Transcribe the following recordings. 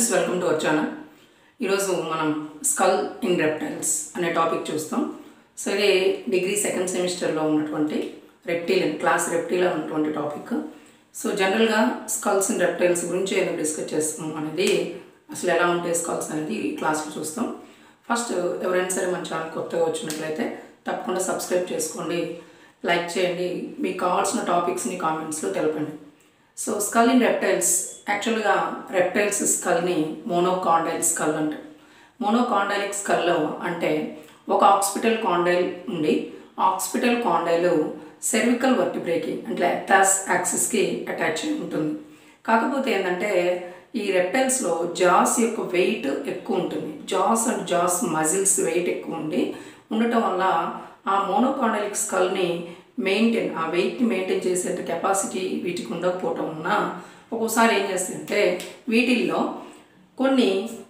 Welcome to our channel ఈరోజు మనం skull in reptiles అనే టాపిక్ చూస్తాం సో ఇది డిగ్రీ సెకండ్ సెమిస్టర్లో ఉన్నటువంటి రెప్టీలియన్ క్లాస్ రెప్టీలో ఉన్నటువంటి టాపిక్ సో జనరల్గా స్కల్స్ ఇన్ రెప్టైల్స్ గురించి ఎందుకు డిస్కస్ చేస్తాం అనేది అసలు ఎలా ఉంటాయి స్కల్స్ అనేది ఈ క్లాస్లో చూస్తాం ఫస్ట్ ఎవరైనా సరే మన ఛానల్ కొత్తగా వచ్చినట్లయితే తప్పకుండా సబ్స్క్రైబ్ చేసుకోండి లైక్ చేయండి మీకు కావాల్సిన టాపిక్స్ని కామెంట్స్లో తెలపండి సో స్కల్ ఇన్ రెప్టైల్స్ యాక్చువల్గా రెప్టైల్స్ స్కల్ని మోనోకాండైల్ స్కల్ అంటారు మోనోకాండైలిక్ స్కల్లో అంటే ఒక హాస్పిటల్ కాండైల్ ఉండి హాస్పిటల్ కాండైల్ సెర్వికల్ వర్టిబ్రేకి అంటే ఎక్టాస్ యాక్సిస్కి అటాచ్ అయి ఉంటుంది కాకపోతే ఏంటంటే ఈ రెప్టైల్స్లో జాస్ యొక్క వెయిట్ ఎక్కువ ఉంటుంది jaws and jaws muscles weight ఎక్కువ ఉండి ఉండటం వల్ల ఆ మోనోకాండలిక్ స్కల్ని మెయింటైన్ ఆ వెయిట్ని మెయింటైన్ చేసే కెపాసిటీ వీటికి ఉండకపోవటం వలన ఒక్కోసారి ఏం చేస్తుందంటే వీటిల్లో కొన్ని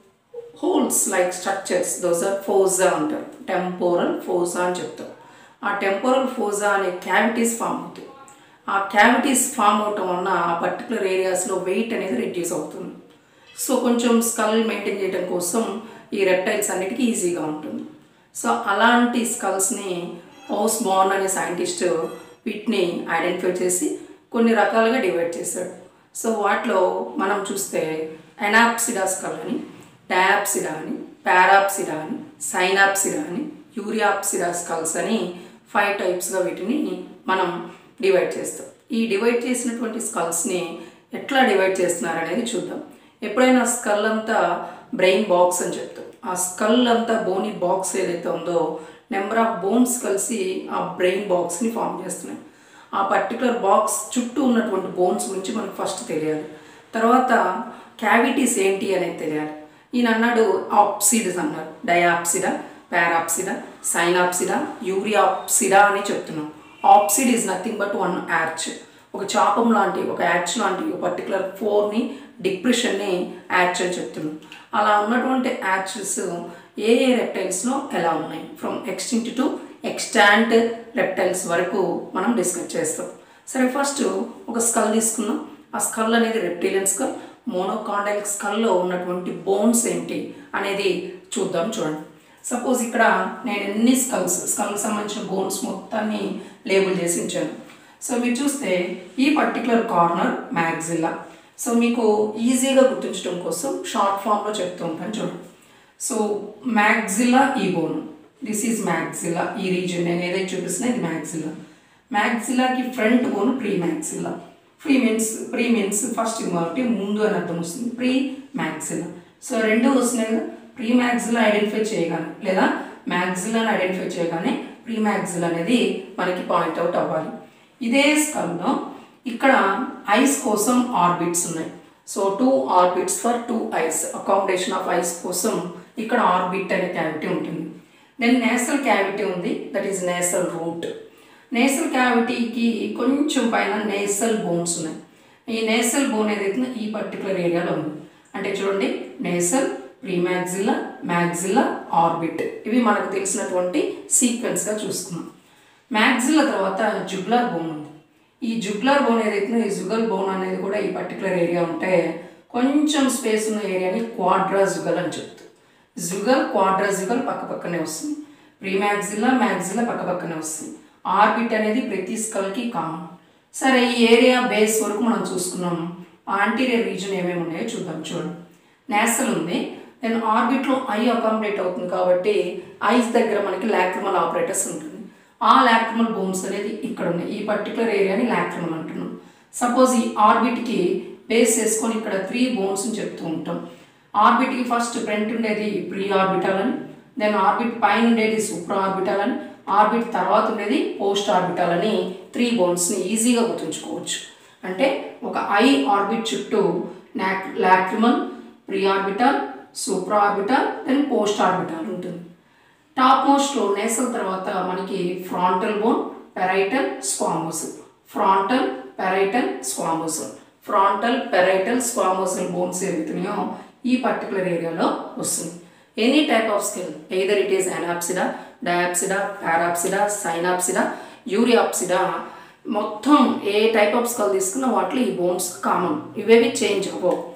holes like structures those are fossa అంటారు టెంపోరల్ ఫోజా అని చెప్తారు ఆ టెంపోరల్ ఫోజా అనే క్యావిటీస్ ఫామ్ అవుతాయి ఆ క్యావిటీస్ ఫామ్ అవటం వలన ఆ పర్టికులర్ ఏరియాస్లో వెయిట్ అనేది రిడ్యూస్ అవుతుంది సో కొంచెం స్కల్ మెయింటైన్ చేయడం కోసం ఈ రెప్టైల్స్ అన్నిటికీ ఈజీగా ఉంటుంది సో అలాంటి స్కల్స్ని హౌస్ బాన్ అనే సైంటిస్ట్ వీటిని ఐడెంటిఫై చేసి కొన్ని రకాలుగా డివైడ్ చేశాడు సో వాటిలో మనం చూస్తే ఎనాప్సిడా స్కల్ అని డయాప్సిడా అని పారాప్సిడా అని సైనాప్సిడా అని యూరియాప్సిడా స్కల్స్ అని ఫైవ్ టైప్స్గా వీటిని మనం డివైడ్ చేస్తాం ఈ డివైడ్ చేసినటువంటి స్కల్స్ని ఎట్లా డివైడ్ చేస్తున్నారు అనేది చూద్దాం ఎప్పుడైనా స్కల్ అంతా బ్రెయిన్ బాక్స్ అని చెప్తాం ఆ స్కల్ అంతా బోనీ బాక్స్ ఏదైతే ఉందో నెంబర్ ఆఫ్ బోన్స్ కలిసి ఆ బ్రెయిన్ బాక్స్ని ఫామ్ చేస్తున్నాయి ఆ పర్టికులర్ బాక్స్ చుట్టూ ఉన్నటువంటి బోన్స్ గురించి మనకు ఫస్ట్ తెలియాలి తర్వాత క్యావిటీస్ ఏంటి అనేది తెలియాలి ఈయన అన్నాడు ఆప్సిడ్స్ అన్నారు డయాప్సిడా పారాప్సిడా సైనాప్సిడా యూరియాప్సిడా అని చెప్తున్నాం apsid is nothing but one arch ఒక చాపం లాంటి ఒక యార్చ్ లాంటి ఒక పర్టికులర్ ఫోర్ని డిప్రెషన్ని యార్చ్ అని చెప్తున్నాం అలా ఉన్నటువంటి యార్చెస్ ఏ ఏ రెప్టైల్స్లో ఎలా ఉన్నాయి from extinct to extant reptiles వరకు మనం డిస్కస్ చేస్తాం సరే ఫస్ట్ ఒక స్కల్ తీసుకుందాం ఆ స్కల్ అనేది రెప్టిలియన్ స్కల్ మోనోకాండైల్ స్కల్లో ఉన్నటువంటి బోన్స్ ఏంటి అనేది చూద్దాం చూడండి సపోజ్ ఇక్కడ నేను ఎన్ని స్కల్స్ స్కల్కి సంబంధించిన బోన్స్ మొత్తాన్ని లేబుల్ చేసి ఉంచాను సో మీరు చూస్తే ఈ పర్టికులర్ కార్నర్ మ్యాగ్జిల్లా సో మీకు ఈజీగా గుర్తించడం కోసం షార్ట్ ఫామ్లో చెప్తూ ఉంటాను చూడండి సో మ్యాగ్జిల్లా ఈ బోన్ దిస్ ఈజ్ మ్యాగ్జిల్లా ఈ రీజన్ నేను ఏదైతే చూపిస్తున్నా ఇది మ్యాగ్జిల్లా మ్యాగ్జిల్లాకి front bone pre maxilla pre means pre means first కాబట్టి ముందు అని అర్థం వస్తుంది ప్రీ మ్యాగ్జిల్లా సో రెండు వస్తున్నాయి కదా ప్రీ మ్యాగ్జిల్లా ఐడెంటిఫై చేయగానే లేదా మ్యాగ్జిల్లాని ఐడెంటిఫై చేయగానే ప్రీ మ్యాగ్జిల్ అనేది మనకి పాయింట్ అవుట్ అవ్వాలి ఇదే స్కల్లో ఇక్కడ ఐస్ కోసం ఆర్బిట్స్ ఉన్నాయి so two orbits for two eyes accommodation of eyes కోసం ఇక్కడ ఆర్బిట్ అనే క్యావిటీ ఉంటుంది దెన్ నేసల్ క్యావిటీ ఉంది that is nasal root nasal క్యావిటీకి కొంచెం పైన నేసల్ బోన్స్ ఉన్నాయి ఈ నేసల్ బోన్ ఏదైతే ఈ పర్టికులర్ ఏరియాలో ఉంది అంటే చూడండి నేసల్ ప్రీమాగ్జిల్లా మ్యాగ్జిల్లా ఆర్బిట్ ఇవి మనకు తెలిసినటువంటి సీక్వెన్స్గా చూసుకున్నాం మ్యాగ్జిల్లా తర్వాత జుగ్లార్ బోన్ ఉంది ఈ జుగ్లార్ బోన్ ఏదైతే ఈ జుగల్ బోన్ అనేది కూడా ఈ పర్టికులర్ ఏరియా ఉంటే కొంచెం స్పేస్ ఉన్న ఏరియాని క్వాడ్రా జుగల్ అని చెప్తారు జుగల్ క్వాడ్రా జుగల్ పక్క పక్కనే వస్తుంది ప్రీమాగ్జిల్లా మ్యాగ్జిల్లా పక్క పక్కనే వస్తుంది ఆర్బిట్ అనేది ప్రతి స్కల్కి కామన్ సరే ఈ ఏరియా బేస్ వరకు మనం చూసుకున్నాం ఆంటీరియర్ రీజన్ ఏమేమి ఉన్నాయో చూద్దాం చూడండి నేసల్ ఉంది దెన్ ఆర్బిట్లో ఐ అకామిడేట్ అవుతుంది కాబట్టి ఐస్ దగ్గర మనకి లాక్రిమల్ ఆపరేటర్స్ ఉంటుంది ఆ లాక్రిమల్ బోన్స్ అనేది ఇక్కడ ఉన్నాయి ఈ పర్టికులర్ ఏరియాని లాక్రిమల్ అంటున్నాం సపోజ్ ఈ ఆర్బిట్కి బేస్ చేసుకొని ఇక్కడ త్రీ బోన్స్ అని చెప్తూ ఉంటాం ఆర్బిట్కి ఫస్ట్ ఫ్రంట్ ఉండేది ప్రీ ఆర్బిటల్ అని దెన్ ఆర్బిట్ పైన ఉండేది సూపర్ ఆర్బిటల్ అని ఆర్బిట్ తర్వాత ఉండేది పోస్ట్ ఆర్బిటల్ అని త్రీ బోన్స్ని ఈజీగా గుర్తుంచుకోవచ్చు అంటే ఒక ఐ ఆర్బిట్ చుట్టూ నాక్ lacrimal pre orbital super orbital then post orbital ఉంటుంది టాప్ మోస్ట్లో నేసల్ తర్వాత మనకి frontal bone parietal squamosal frontal parietal squamosal frontal parietal squamosal bones ఏవైతున్నాయో ఈ పర్టికులర్ ఏరియాలో వస్తుంది any type of skull either it is anapsida diapsida parapsida synapsida euryapsida మొత్తం ఏ టైప్ ఆఫ్ స్కల్ తీసుకున్నా వాటిలో ఈ బోన్స్ కామన్ ఇవేవి చేంజ్ అవ్వవు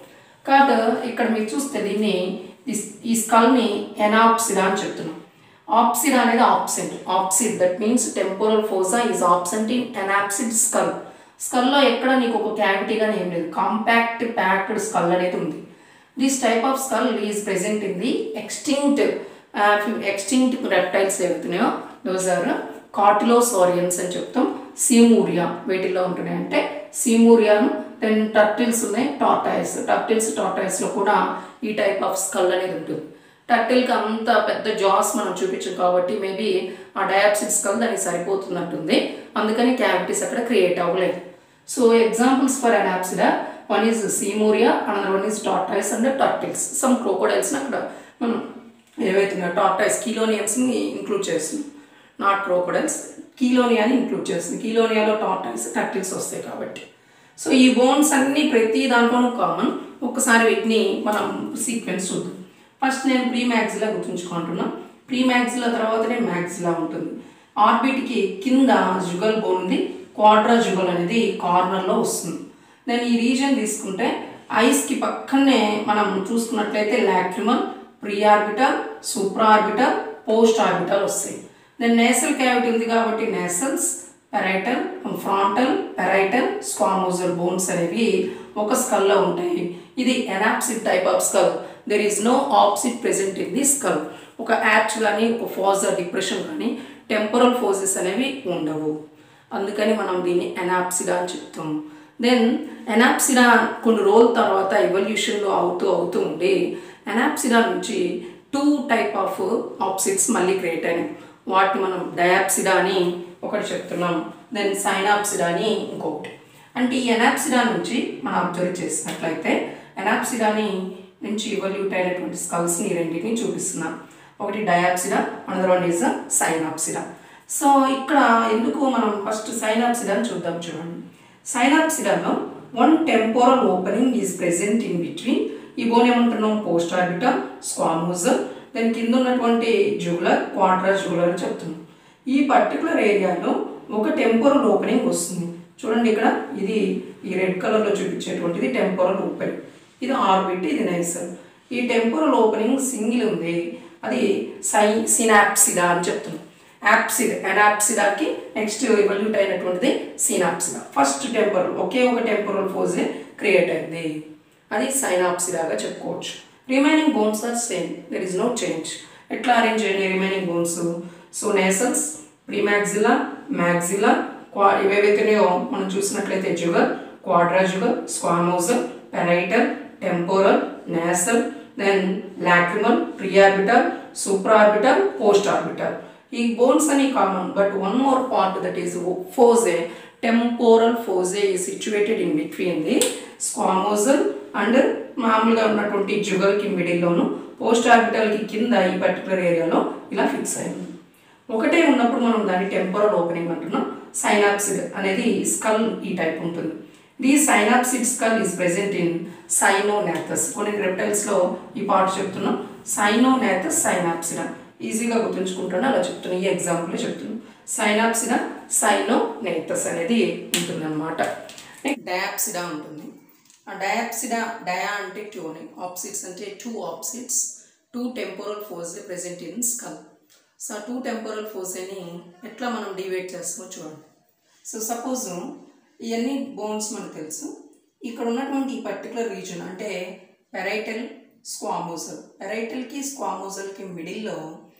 కాబట్టి ఇక్కడ మీరు చూస్తే దీన్ని దిస్- ఈ స్కల్ని ఎనాప్సిడా అని చెప్తున్నాం ఆప్సిడ్ అనేది absent apsid that means temporal fossa is absent in anapsid skull స్కల్లో ఎక్కడ నీకు ఒక క్యావిటీగానే ఏం లేదు కాంపాక్ట్ ప్యాక్డ్ స్కల్ అనేది ఉంది this type of skull is present in the extinct extinct reptiles ఏవైతున్నాయో దోస్ ఆర్ కార్టిలోసారియన్స్ అని చెప్తాం సీమూరియా వీటిల్లో ఉంటున్నాయి అంటే సీమూరియాను దెన్ టర్టిల్స్ ఉన్నాయి టాటాయిస్ టర్టిల్స్ టాటాయిస్లో కూడా ఈ టైప్ ఆఫ్ స్కల్ అనేది ఉంటుంది టర్టిల్కి అంత పెద్ద జాస్ మనం చూపించాం కాబట్టి మేబీ ఆ డయాప్సిడ్ స్కల్ దానికి సరిపోతున్నట్టుంది అందుకని క్యావిటీస్ అక్కడ క్రియేట్ అవ్వలేదు so examples for anapsida one is seymouria another one is tortoise and turtles some క్రోకోడైల్స్ని అక్కడ మనం ఏవైతున్నాయో టాటాయిస్ కీలోనియన్స్ని ఇంక్లూడ్ చేస్తున్నాం నాట్ క్రోకోడైల్స్ కీలోనియాని ఇంక్లూడ్ చేస్తుంది కీలోనియాలో టాటాయిస్ టర్టిల్స్ వస్తాయి కాబట్టి సో ఈ బోన్స్ అన్ని ప్రతి దాంట్లోనూ కామన్ ఒక్కసారి వీటిని మనం సీక్వెన్స్ చూద్దాం ఫస్ట్ నేను ప్రీ మ్యాక్సిలా గుర్తుంచుకుంటున్నా ప్రీ మ్యాక్సిలా తర్వాతనే మ్యాక్సిలా ఉంటుంది ఆర్బిట్కి కింద జుగల్ బోన్ ఉంది క్వాడ్రా జుగల్ అనేది కార్నర్లో వస్తుంది నేను ఈ రీజన్ తీసుకుంటే ఐస్కి పక్కనే మనం చూసుకున్నట్లయితే lacrimal pre orbital supra orbital post orbital వస్తాయి దెన్ నేసల్ క్యావిటీ ఉంది కాబట్టి nasals parietal frontal parietal squamosal bones అనేవి ఒక స్కల్లో ఉంటాయి ఇది anapsid type of skull there is no apsid present in the skull ఒక యాచ్ కానీ ఒక ఫోజర్ డిప్రెషన్ కానీ టెంపరల్ ఫోజెస్ అనేవి ఉండవు అందుకని మనం దీన్ని ఎనాప్సిడా అని చెప్తాం దెన్ ఎనాప్సిడా కొన్ని రోజుల తర్వాత ఎవల్యూషన్లో అవుతూ అవుతూ ఉండి ఎనాప్సిడా నుంచి టూ టైప్ ఆఫ్ ఆప్సిడ్స్ మళ్ళీ క్రియేట్ అయినాయి వాటిని మనం డయాప్సిడా అని ఒకటి చెప్తున్నాం దెన్ సైనాప్సిడా అని ఇంకొకటి అంటే ఈ ఎనాప్సిడా నుంచి మనం అబ్జర్వ్ చేసినట్లయితే ఎనాప్సిడాని నుంచి ఇవల్యూట్ అయినటువంటి స్కల్స్ని ఈ రెండింటిని చూపిస్తున్నాం ఒకటి diapsida another one is synapsida so ఇక్కడ ఎందుకు మనం ఫస్ట్ సైనాప్సిడాని చూద్దాం చూడండి సైనాప్సిడాలో one temporal opening is present in between ఈ బోన్ ఏమంటున్నాం పోస్ట్ ఆర్బిటల్ స్క్వామోజల్ దాని కింద ఉన్నటువంటి జుగులర్ క్వాడ్రా జుగులర్ అని చెప్తున్నాం ఈ పర్టికులర్ ఏరియాలో ఒక టెంపోరల్ ఓపెనింగ్ వస్తుంది చూడండి ఇక్కడ ఇది ఈ రెడ్ కలర్లో చూపించేటువంటిది టెంపోరల్ ఓపెనింగ్ ఇది ఆర్బిట్ ఇది నైసల్ ఈ టెంపోరల్ ఓపెనింగ్ సింగిల్ ఉంది అది సై సినాప్సిడా అని చెప్తున్నాం యాప్సిడ్ అనాప్సిడాకి నెక్స్ట్ ఇవల్యూట్ అయినటువంటిది సినాప్సిడా ఫస్ట్ టెంపోరల్ ఒకే ఒక టెంపోరల్ ఫోజే క్రియేట్ అయింది అది సైనాప్సిడాగా చెప్పుకోవచ్చు remaining bones are same there is no change ఎట్లా అరేంజ్ చేయండి remaining bones so nasals premaxilla maxilla క్వా ఇవేవైతున్నాయో మనం చూసినట్లయితే jugal quadratojugal squamosal parietal temporal nasal then lacrimal preorbital supraorbital post orbital ఈ బోన్స్ అని common but one more part that is fossa temporal fossa ఈ situated in between the squamosal and మామూలుగా ఉన్నటువంటి జుగల్కి మిడిల్లోను post ఆర్బిటల్కి కింద ఈ particular ఏరియాలో ఇలా fix అయింది ఒకటే ఉన్నప్పుడు మనం దాన్ని టెంపోరల్ ఓపెనింగ్ అంటున్నాం సైనాప్సిడ్ అనేది స్కల్ ఈ టైప్ ఉంటుంది the synapsid skull is present in cynognathus కొన్ని రెప్టైల్స్లో ఈ పార్ట్ చెప్తున్నాం సైనోనాథస్ సైనాప్సిడా ఈజీగా గుర్తుంచుకుంటాను అలా చెప్తున్నాను ఈ ఎగ్జాంపుల్ చెప్తున్నాను సైనాప్సిడా సైనోనేథస్ అనేది ఉంటుందన్నమాట డయాప్సిడా ఉంటుంది ఆ డయాప్సిడా డయా అంటే టూ అని ఆప్సిడ్స్ అంటే two apsids two temporal fossae present in skull so ఆ టూ టెంపోరల్ ఫోర్స్ని ఎట్లా మనం డివైడ్ చేస్తామో చూడండి సో సపోజ్ ఇవన్నీ బోన్స్ మనకు తెలుసు ఇక్కడ ఉన్నటువంటి ఈ పర్టికులర్ రీజన్ అంటే పెరైటల్ స్క్వామోజల్ పెరైటల్కి స్క్వామోజల్కి మిడిల్లో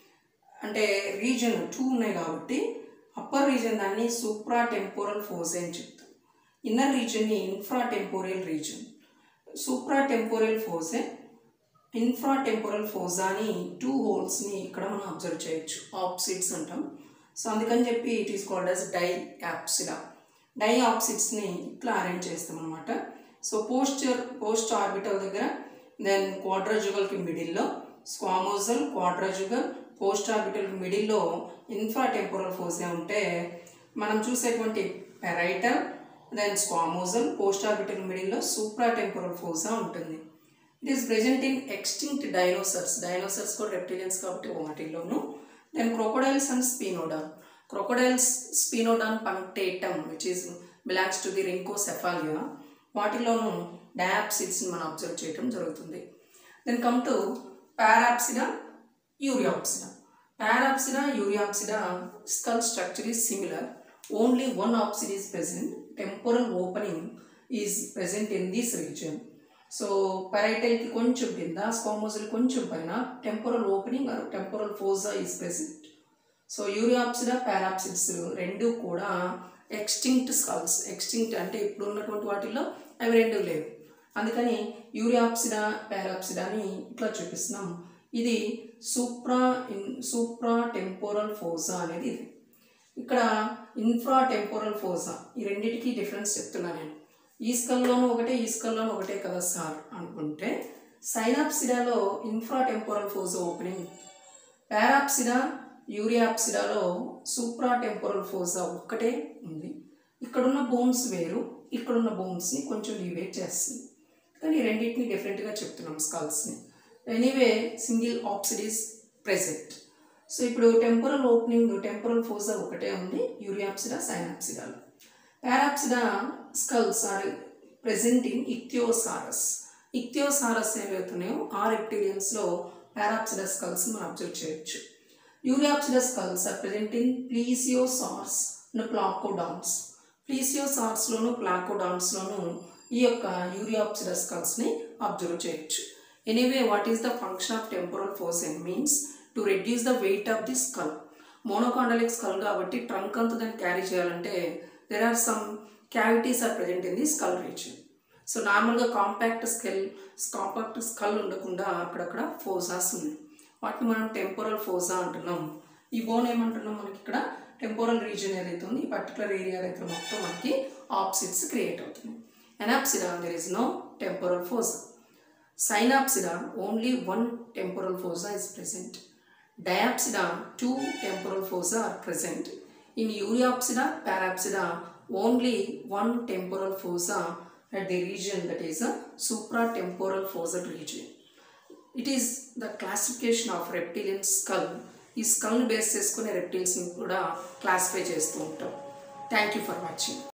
అంటే రీజన్ టూ ఉన్నాయి కాబట్టి అప్పర్ రీజన్ దాన్ని సూప్రా టెంపోరల్ ఫోర్స్ అని చెప్తాం ఇన్నర్ రీజన్ని infra temporal region supra temporal fossae infra temporal fossa అని టూ హోల్స్ని ఇక్కడ మనం అబ్జర్వ్ చేయొచ్చు ఆప్సిడ్స్ అంటాం సో అందుకని చెప్పి it is called as diapsida డై ఆప్సిడ్స్ని ఇట్లా అరేంజ్ చేస్తాం అనమాట సో పోస్టర్ పోస్ట్ ఆర్బిటల్ దగ్గర దెన్ క్వాడ్రాజుగల్కి మిడిల్లో స్క్వామోజల్ క్వాడ్రాజుగల్ పోస్ట్ ఆర్బిటల్కి మిడిల్లో ఇన్ఫ్రా టెంపోరల్ ఫోర్సే ఉంటే మనం చూసేటువంటి parietal then squamosal post orbital మిడిల్లో సూప్రా టెంపోరల్ ఫోర్సా ఉంటుంది it is present in extinct dinosaurs dinosaurs కూడా రెప్టిలియన్స్ కాబట్టి వాటిల్లోను then crocodiles and sphenodon crocodiles sphenodon punctatum which is belongs to the rhynchocephalia వాటిలోను డయాప్సిడ్స్ని మనం అబ్జర్వ్ చేయడం జరుగుతుంది then come to parapsida euryapsida parapsida euryapsida skull structure is similar only one apsid is present temporal opening is present in this region so పెరైటల్కి కొంచెం కింద squamosal కొంచెం పైన temporal opening or temporal fossa is present so euryapsida parapsids రెండు కూడా extinct skulls extinct అంటే ఇప్పుడు ఉన్నటువంటి వాటిల్లో అవి రెండు లేవు అందుకని యూరియాప్సిడా పారాప్సిడాని ఇట్లా చూపిస్తున్నాం ఇది supra in supra temporal fossa అనేది ఇది ఇక్కడ ఇన్ఫ్రా టెంపోరల్ ఫోజా ఈ రెండింటికి డిఫరెన్స్ చెప్తున్నా నేను ఈ స్కల్లోనూ ఒకటే ఈ స్కల్లోనూ ఒకటే కదా సార్ అనుకుంటే సైనాప్సిడాలో infra temporal fossa opening parapsida యూరియాప్సిడాలో సూప్రా టెంపోరల్ ఫోజా ఒక్కటే ఉంది ఇక్కడున్న బోన్స్ వేరు ఇక్కడున్న బోన్స్ని కొంచెం డివేట్ చేస్తుంది కానీ ఈ రెండింటిని డిఫరెంట్గా చెప్తున్నాం స్కల్స్ని anyway single apsids present so ఇప్పుడు టెంపోరల్ ఓపెనింగ్ టెంపోరల్ ఫోజా ఒకటే ఉంది యూరియాప్సిడా సైనాప్సిడాలో parapsida skulls are present in ichthyosaurus ichthyosaurus ఏవైతున్నాయో ఆ రెప్టీరియన్స్లో పారాప్సిడా స్కల్స్ మనం అబ్జర్వ్ చేయొచ్చు euryapsida skulls are present in plesiosaurs placodonts ప్లీసియోసార్స్లోను ప్లాకోడాన్స్లోను ఈ యొక్క యూరియాప్సిడా స్కల్స్ని అబ్జర్వ్ చేయొచ్చు anyway what is the function of temporal fossae means to reduce the weight of the skull monocondylic skull కాబట్టి ట్రంక్ అంతా దాన్ని క్యారీ చేయాలంటే there are some cavities are present in the skull region so నార్మల్గా compact skull compact skull ఉండకుండా అక్కడక్కడ ఫోజాస్ ఉన్నాయి వాటిని మనం టెంపోరల్ ఫోజా అంటున్నాం ఈ బోన్ ఏమంటున్నాం మనకి ఇక్కడ టెంపోరల్ రీజియన్ ఏదైతే ఉంది ఈ పర్టికులర్ ఏరియా దగ్గర మొత్తం మనకి ఆప్సిడ్స్ క్రియేట్ అవుతున్నాయి anapsida there is no temporal fossa Synapsida, only one temporal fossa is present. Diapsida, two temporal fossa are present. In Ureapsida, Parapsida, only one temporal fossa at the region that is a supratemporal fossa region. It is the classification of reptilian skull. ఈ స్కల్ని base చేసుకునే రెప్టిల్స్ని కూడా classify చేస్తూ ఉంటాం thank you for watching